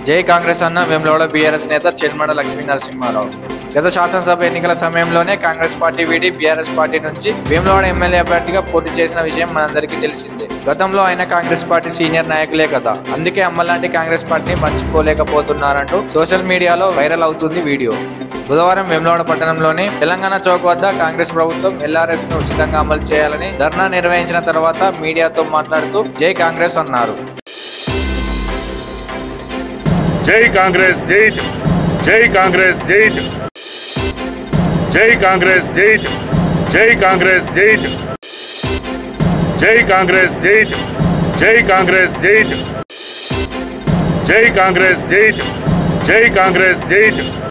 జై కాంగ్రెస్ అన్న వేములవాడ బీఆర్ఎస్ నేత చెన్మడ లక్ష్మీ నరసింహారావు గత శాసనసభ ఎన్నికల సమయంలోనే కాంగ్రెస్ పార్టీ వీడి బీఆర్ఎస్ పార్టీ నుంచి వేములవాడ ఎమ్మెల్యే అభ్యర్థిగా పోటీ చేసిన విషయం మనందరికీ తెలిసిందే గతంలో ఆయన కాంగ్రెస్ పార్టీ సీనియర్ నాయకులే కదా అందుకే అమ్మలాంటి కాంగ్రెస్ పార్టీని మర్చిపోలేకపోతున్నారంటూ సోషల్ మీడియాలో వైరల్ అవుతుంది వీడియో బుధవారం వేములవాడ పట్టణంలోని తెలంగాణ చౌక్ వద్ద కాంగ్రెస్ ప్రభుత్వం ఎల్ఆర్ఎస్ ను ఉచితంగా అమలు చేయాలని ధర్నా నిర్వహించిన తర్వాత మీడియాతో మాట్లాడుతూ జై కాంగ్రెస్ అన్నారు జై కాంగ్రెస్ జై జై కాంగ్రెస్ జై జై కాంగ్రెస్ జై జై కాంగ్రెస్ జై జై కాంగ్రెస్ జై జై కాంగ్రెస్ జై జై కాంగ్రెస్ జై జై కాంగ్రెస్ జై